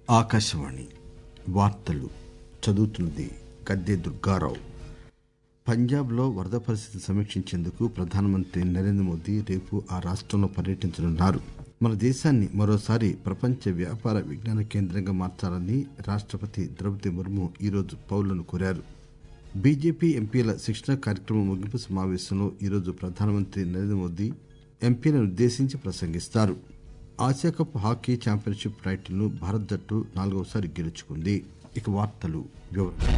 ఆకాశవాణి వార్తలు చదువుతున్నది గద్దె దుర్గారావు పంజాబ్లో వరద పరిస్థితిని సమీక్షించేందుకు ప్రధానమంత్రి నరేంద్ర మోదీ రేపు ఆ రాష్టంలో పర్యటించనున్నారు మన దేశాన్ని మరోసారి ప్రపంచ వ్యాపార విజ్ఞాన కేంద్రంగా మార్చాలని రాష్టపతి ద్రౌపది ముర్ము ఈరోజు పౌరులను కోరారు బీజేపీ ఎంపీల శిక్షణ కార్యక్రమం ముగింపు సమావేశంలో ఈరోజు ప్రధానమంత్రి నరేంద్ర మోదీ ఎంపీలను ఉద్దేశించి ప్రసంగిస్తారు ఆసియా కప్ హాకీ ఛాంపియన్షిప్ టైటిల్ను భారత జట్టు నాలుగవసారి గెలుచుకుంది ఇక వార్తలు వివరంగా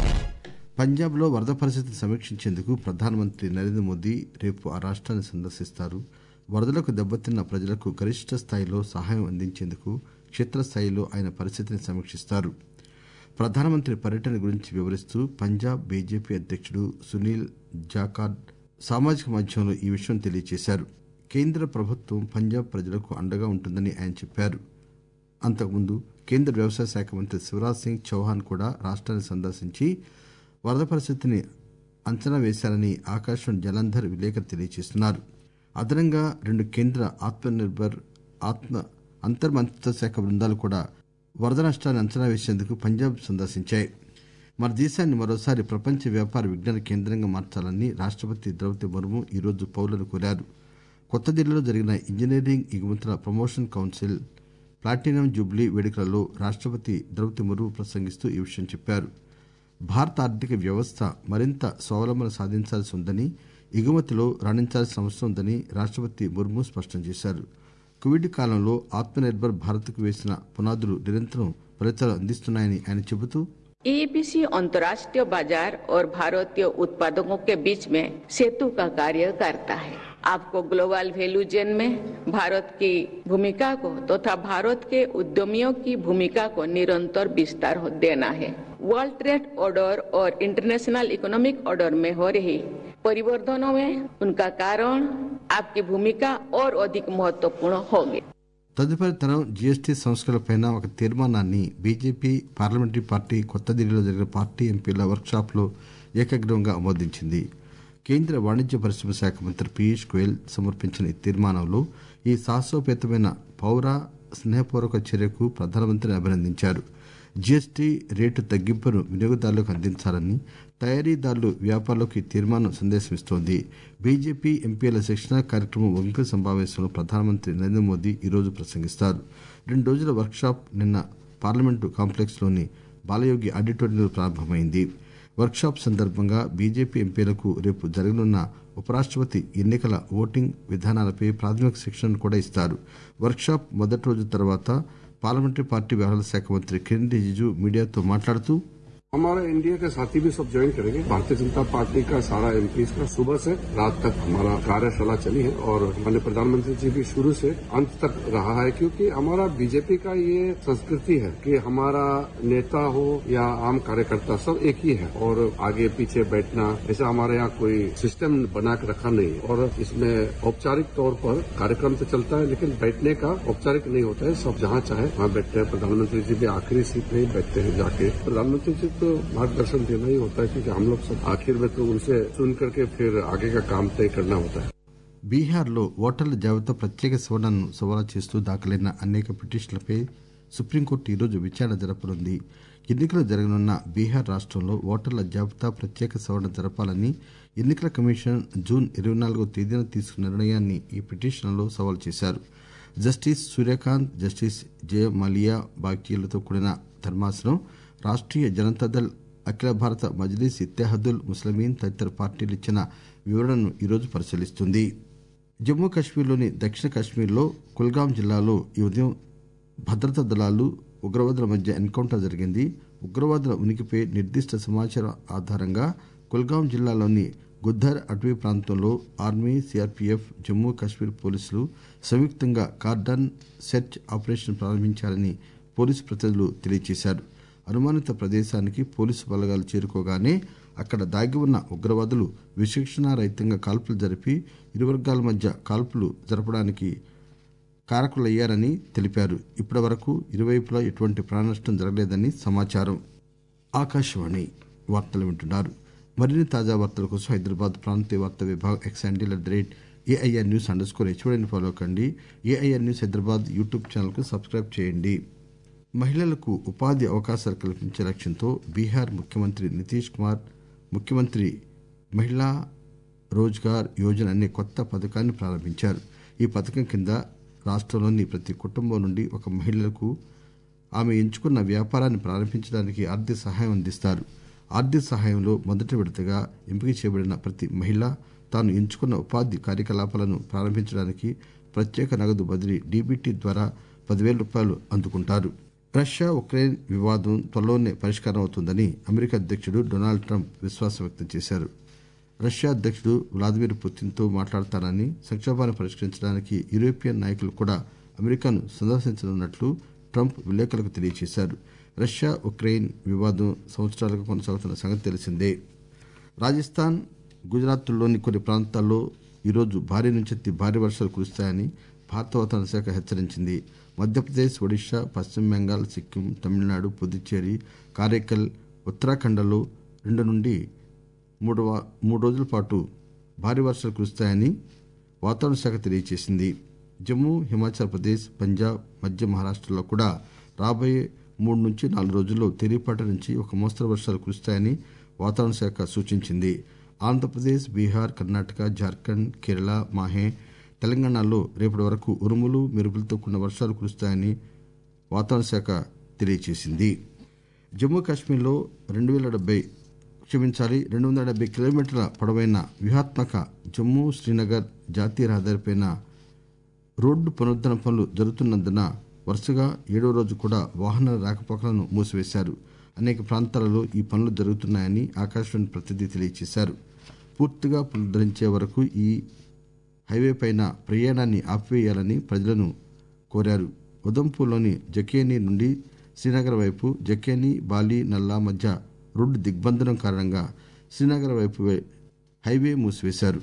పంజాబ్లో వరద పరిస్థితిని సమీక్షించేందుకు ప్రధానమంత్రి నరేంద్ర మోదీ రేపు ఆ రాష్ట్రాన్ని సందర్శిస్తారు వరదలకు దెబ్బతిన్న ప్రజలకు గరిష్ట స్థాయిలో సహాయం అందించేందుకు క్షేత్రస్థాయిలో ఆయన పరిస్థితిని సమీక్షిస్తారు ప్రధానమంత్రి పర్యటన గురించి వివరిస్తూ పంజాబ్ బీజేపీ అధ్యక్షుడు సునీల్ జాఖార్ సామాజిక మాధ్యమంలో ఈ విషయం తెలియజేశారు కేంద్ర ప్రభుత్వం పంజాబ్ ప్రజలకు అండగా ఉంటుందని ఆయన చెప్పారు అంతకుముందు కేంద్ర వ్యవసాయ శాఖ మంత్రి శివరాజ్ సింగ్ చౌహాన్ కూడా రాష్ట్రాన్ని సందర్శించి వరద పరిస్థితిని అంచనా వేశారని ఆకాశవాణి జలంధర్ విలేకరు తెలియజేస్తున్నారు అదనంగా రెండు కేంద్ర ఆత్మ నిర్భర్ ఆత్మ అంతర్ మంత్రిత్వ శాఖ బృందాలు కూడా వరద నష్టాన్ని అంచనా వేసేందుకు పంజాబ్ సందర్శించాయి మన దేశాన్ని మరోసారి ప్రపంచ వ్యాపార విజ్ఞాన కేంద్రంగా మార్చాలని రాష్టపతి ద్రౌపది ముర్ము ఈరోజు పౌరులను కోరారు కొత్త ఢిల్లీలో జరిగిన ఇంజనీరింగ్ ఎగుమతుల ప్రమోషన్ కౌన్సిల్ ప్లాటినం జూబ్లీ వేడుకలలో రాష్టపతి ద్రౌపది ముర్ము ప్రసంగిస్తూ ఈ విషయం చెప్పారు భారత ఆర్థిక వ్యవస్థ మరింత స్వావలంబన సాధించాల్సి ఉందని ఎగుమతిలో రాణించాల్సిన అవసరం ఉందని రాష్టపతి ముర్ము స్పష్టం చేశారు కోవిడ్ కాలంలో ఆత్మ నిర్భర్ భారత్ కు వేసిన పునాదులు నిరంతరం ఫలితాలు అందిస్తున్నాయని ఆయన చెబుతూ एबीसी अंतर्राष्ट्रीय बाजार और भारतीय उत्पादकों के बीच में सेतु का कार्य करता है आपको ग्लोबल वैल्यू चेन में भारत की भूमिका को तथा तो भारत के उद्यमियों की भूमिका को निरंतर विस्तार देना है वर्ल्ड ट्रेड ऑर्डर और इंटरनेशनल इकोनॉमिक ऑर्डर में हो रही परिवर्तनों में उनका कारण आपकी भूमिका और अधिक महत्वपूर्ण होगी తదుపరి తరం జీఎస్టీ సంస్కరణలపై ఒక తీర్మానాన్ని బీజేపీ పార్లమెంటరీ పార్టీ కొత్త ఢిల్లీలో జరిగిన పార్టీ ఎంపీల వర్క్ షాప్ లో ఏకగ్రీవంగా ఆమోదించింది కేంద్ర వాణిజ్య పరిశ్రమ శాఖ మంత్రి పీయూష్ గోయల్ సమర్పించిన ఈ తీర్మానంలో ఈ సాహసోపేతమైన పౌర స్నేహపూర్వక చర్యకు ప్రధానమంత్రిని అభినందించారు జీఎస్టీ రేటు తగ్గింపును వినియోగదారులకు అందించాలని తయారీదారులు వ్యాపారులకు ఈ తీర్మానం సందేశమిస్తోంది బీజేపీ ఎంపీల శిక్షణ కార్యక్రమం ముగింపు సమావేశంలో ప్రధానమంత్రి నరేంద్ర మోదీ ఈరోజు ప్రసంగిస్తారు రెండు రోజుల వర్క్ షాప్ నిన్న పార్లమెంటు కాంప్లెక్స్ లోని బాలయోగి ఆడిటోరియంలో ప్రారంభమైంది వర్క్ షాప్ సందర్భంగా బీజేపీ ఎంపీలకు రేపు జరగనున్న ఉపరాష్టపతి ఎన్నికల ఓటింగ్ విధానాలపై ప్రాథమిక శిక్షణను కూడా ఇస్తారు వర్క్ షాప్ మొదటి రోజు తర్వాత పార్లమెంటరీ పార్టీ వ్యవహారాల శాఖ మంత్రి కిరణ్ రిజిజు మీడియాతో మాట్లాడుతూ हमारा इंडिया के साथी भी सब ज्वाइन करेंगे भारतीय जनता पार्टी का सारा एमपी का सुबह से रात तक हमारा कार्यशाला चली है और माननीय प्रधानमंत्री जी भी शुरू से अंत तक रहा है क्योंकि हमारा बीजेपी का ये संस्कृति है कि हमारा नेता हो या आम कार्यकर्ता सब एक ही है और आगे पीछे बैठना ऐसा हमारे यहाँ कोई सिस्टम बना के रखा नहीं और इसमें औपचारिक तौर पर कार्यक्रम तो चलता है लेकिन बैठने का औपचारिक नहीं होता है सब जहाँ चाहे वहाँ बैठते हैं प्रधानमंत्री जी भी आखिरी सीट में ही बैठते हैं जाके प्रधानमंत्री जी तो मार्गदर्शन देना ही होता है क्योंकि हम लोग सब आखिर में तो उनसे सुन करके फिर आगे का काम तय करना होता है బీహార్లో ఓటర్ల జాబితా ప్రత్యేక సవరణను సవాలు చేస్తూ దాఖలైన అనేక పిటిషన్లపై సుప్రీంకోర్టు ఈరోజు విచారణ జరపనుంది ఎన్నికలు జరగనున్న బీహార్ రాష్టంలో ఓటర్ల జాబితా ప్రత్యేక సవరణ జరపాలని ఎన్నికల కమిషన్ జూన్ ఇరవై నాలుగో తేదీన తీసుకున్న నిర్ణయాన్ని ఈ పిటిషన్లో సవాల్ చేశారు జస్టిస్ సూర్యకాంత్ జస్టిస్ జయమాలియా బాగ్చీలతో కూడిన ధర్మాసనం రాష్ట్రీయ జనతాదళ్ అఖిల భారత మజ్లీస్ ఇత్తెహాదుల్ ముస్లిమీన్ తదితర పార్టీలు ఇచ్చిన వివరణను ఈరోజు పరిశీలిస్తుంది జమ్మూ కశ్మీర్లోని దక్షిణ కశ్మీర్లో కుల్గాం జిల్లాలో ఈ ఉదయం భద్రతా దళాలు ఉగ్రవాదుల మధ్య ఎన్కౌంటర్ జరిగింది ఉగ్రవాదుల ఉనికిపై నిర్దిష్ట సమాచారం ఆధారంగా కుల్గాం జిల్లాలోని గుద్దర్ అటవీ ప్రాంతంలో ఆర్మీ సిఆర్పీఎఫ్ జమ్మూ కశ్మీర్ పోలీసులు సంయుక్తంగా కార్డన్ సెర్చ్ ఆపరేషన్ ప్రారంభించారని పోలీసు ప్రతినిధులు తెలియజేశారు అనుమానిత ప్రదేశానికి పోలీసు బలగాలు చేరుకోగానే అక్కడ దాగి ఉన్న ఉగ్రవాదులు విచక్షణారహితంగా కాల్పులు జరిపి ఇరు వర్గాల మధ్య కాల్పులు జరపడానికి కారకులయ్యారని తెలిపారు ఇప్పటి వరకు ఇరువైపులా ఎటువంటి ప్రాణనష్టం జరగలేదని సమాచారం ఆకాశవాణి వార్తలు వింటున్నారు మరిన్ని తాజా వార్తల కోసం హైదరాబాద్ ప్రాంతీయ వార్తా విభాగం X handle at the rate AIR news underscore స్కోర్ హెచ్ఓడిని ఫాలో కండి AIR news Hyderabad YouTube channel కు సబ్స్క్రైబ్ చేయండి మహిళలకు ఉపాధి అవకాశాలు కల్పించే లక్ష్యంతో బీహార్ ముఖ్యమంత్రి నితీష్ కుమార్ ముఖ్యమంత్రి మహిళా రోజ్గార్ యోజన అనే కొత్త పథకాన్ని ప్రారంభించారు ఈ పథకం కింద రాష్ట్రంలోని ప్రతి కుటుంబం నుండి ఒక మహిళకు ఆమె ఎంచుకున్న వ్యాపారాన్ని ప్రారంభించడానికి ఆర్థిక సహాయం అందిస్తారు ఆర్థిక సహాయంలో మొదటి విడతగా ఎంపిక చేయబడిన ప్రతి మహిళ తాను ఎంచుకున్న ఉపాధి కార్యకలాపాలను ప్రారంభించడానికి ప్రత్యేక నగదు బదిలీ డీబీటీ ద్వారా పదివేల రూపాయలు అందుకుంటారు రష్యా ఉక్రెయిన్ వివాదం త్వరలోనే పరిష్కారం అవుతుందని అమెరికా అధ్యక్షుడు డొనాల్డ్ ట్రంప్ విశ్వాసం వ్యక్తం చేశారు రష్యా అధ్యక్షుడు వ్లాదిమిర్ పుతిన్తో మాట్లాడతానని సంక్షోభాన్ని పరిష్కరించడానికి యూరోపియన్ నాయకులు కూడా అమెరికాను సందర్శించనున్నట్లు ట్రంప్ విలేకరులకు తెలియజేశారు రష్యా ఉక్రెయిన్ వివాదం సంవత్సరాలుగా కొనసాగుతున్న సంగతి తెలిసిందే రాజస్థాన్ గుజరాత్లోని కొన్ని ప్రాంతాల్లో ఈరోజు భారీ నుంచి అతి భారీ వర్షాలు కురుస్తాయని భారత వాతావరణ శాఖ హెచ్చరించింది మధ్యప్రదేశ్ ఒడిశా పశ్చిమ బెంగాల్ సిక్కిం తమిళనాడు పుదుచ్చేరి కారైకల్ ఉత్తరాఖండ్లలో రెండు నుండి మూడు వా- మూడు రోజుల పాటు భారీ వర్షాలు కురుస్తాయని వాతావరణ శాఖ తెలియజేసింది జమ్మూ హిమాచల్ ప్రదేశ్ పంజాబ్ మధ్య మహారాష్టలో కూడా రాబోయే మూడు నుంచి నాలుగు రోజుల్లో తేలిపాటి నుంచి ఒక మోస్తరు వర్షాలు కురుస్తాయని వాతావరణ శాఖ సూచించింది ఆంధ్రప్రదేశ్ బీహార్ కర్ణాటక జార్ఖండ్ కేరళ మాహే తెలంగాణలో రేపటి వరకు ఉరుములు మెరుపులతో కూడిన వర్షాలు కురుస్తాయని వాతావరణ శాఖ తెలియజేసింది జమ్మూ కాశ్మీర్లో రెండు వేల డెబ్బై క్షమించాలి రెండు వందల డెబ్బై కిలోమీటర్ల పొడవైన వ్యూహాత్మక జమ్మూ శ్రీనగర్ జాతీయ రహదారిపైన రోడ్డు పునరుద్దరణ పనులు జరుగుతున్నందున వరుసగా ఏడో రోజు కూడా వాహనాల రాకపోకలను మూసివేశారు అనేక ప్రాంతాలలో ఈ పనులు జరుగుతున్నాయని ఆకాశవాణి ప్రతినిధి తెలియజేశారు పూర్తిగా పునరుద్దరించే వరకు ఈ హైవే పైన ప్రయాణాన్ని ఆపివేయాలని ప్రజలను కోరారు ఉదంపూర్లోని జకేని నుండి శ్రీనగర్ వైపు జకేని బాలి నల్లా మధ్య రోడ్డు దిగ్బంధనం కారణంగా శ్రీనగర్ వైపు వే- హైవే మూసివేశారు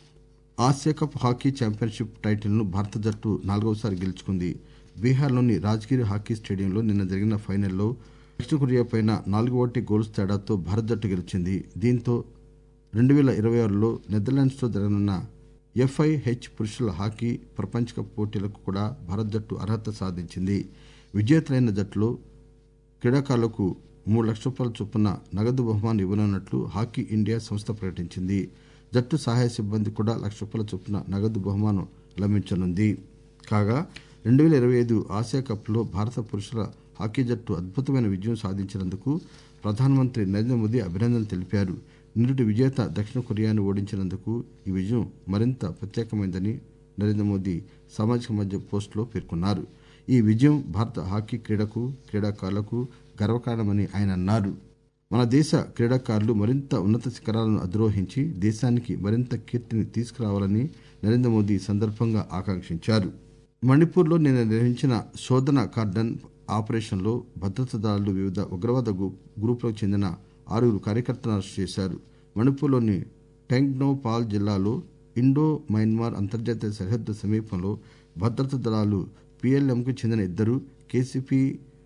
ఆసియా కప్ హాకీ ఛాంపియన్షిప్ టైటిల్ను భారత జట్టు నాలుగవసారి గెలుచుకుంది బీహార్లోని రాజ్గిర్ హాకీ స్టేడియంలో నిన్న జరిగిన ఫైనల్లో దక్షిణ కొరియాపై నాలుగు ఒకటి గోల్స్ తేడాతో భారత జట్టు గెలిచింది దీంతో రెండు వేల ఇరవై ఆరులో నెదర్లాండ్స్తో జరగనున్న ఎఫ్ఐహెచ్ పురుషుల హాకీ ప్రపంచ కప్ పోటీలకు కూడా భారత జట్టు అర్హత సాధించింది విజేతలైన జట్టులో క్రీడాకారులకు మూడు లక్షల రూపాయల చొప్పున నగదు బహుమానం ఇవ్వనున్నట్లు హాకీ ఇండియా సంస్థ ప్రకటించింది జట్టు సహాయ సిబ్బంది కూడా లక్ష రూపాయల చొప్పున నగదు బహుమానం లభించనుంది కాగా రెండు వేల ఇరవై ఐదు ఆసియా కప్లో భారత పురుషుల హాకీ జట్టు అద్భుతమైన విజయం సాధించినందుకు ప్రధానమంత్రి నరేంద్ర మోదీ అభినందనలు తెలిపారు నిరుటి విజేత దక్షిణ కొరియాను ఓడించినందుకు ఈ విజయం మరింత ప్రత్యేకమైందని నరేంద్ర మోదీ సామాజిక మాధ్యమ పోస్టులో పేర్కొన్నారు ఈ విజయం భారత హాకీ క్రీడకు క్రీడాకారులకు గర్వకారణమని ఆయన అన్నారు మన దేశ క్రీడాకారులు మరింత ఉన్నత శిఖరాలను అధిరోహించి దేశానికి మరింత కీర్తిని తీసుకురావాలని నరేంద్ర మోదీ ఈ సందర్భంగా ఆకాంక్షించారు మణిపూర్లో నిన్న నిర్వహించిన శోధన కార్డన్ ఆపరేషన్లో భద్రతా దళాలు వివిధ ఉగ్రవాద గ్రూ- గ్రూపులకు చెందిన ఆరుగురు కార్యకర్తలను అరెస్ట్ చేశారు మణిపూర్లోని టెంగ్నో పాల్ జిల్లాలో ఇండో మయన్మార్ అంతర్జాతీయ సరిహద్దు సమీపంలో భద్రతా దళాలు పిఎల్ఎంకు చెందిన ఇద్దరు కేసీపీ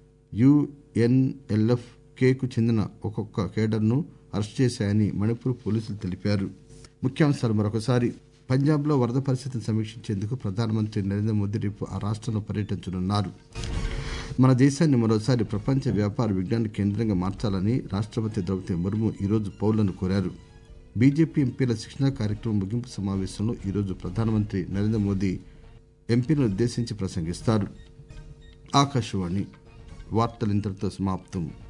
యుఎన్ఎల్ఎఫ్ కేకు చెందిన ఒక్కొక్క కేడర్ను అరెస్ట్ చేశాయని మణిపూర్ పోలీసులు తెలిపారు ముఖ్యాంశాలు మరొకసారి పంజాబ్లో వరద పరిస్థితిని సమీక్షించేందుకు ప్రధానమంత్రి నరేంద్ర మోదీ రేపు ఆ రాష్ట్రంలో పర్యటించనున్నారు మన దేశాన్ని మరోసారి ప్రపంచ వ్యాపార విజ్ఞాన కేంద్రంగా మార్చాలని రాష్ట్రపతి ద్రౌపది ముర్ము ఈరోజు పౌరులను కోరారు బీజేపీ ఎంపీల శిక్షణ కార్యక్రమం ముగింపు సమావేశంలో ఈరోజు ప్రధానమంత్రి నరేంద్ర మోదీ ఎంపీలను ఉద్దేశించి ప్రసంగిస్తారు ఆకాశవాణి వార్తలు ఇంతటితో సమాప్తం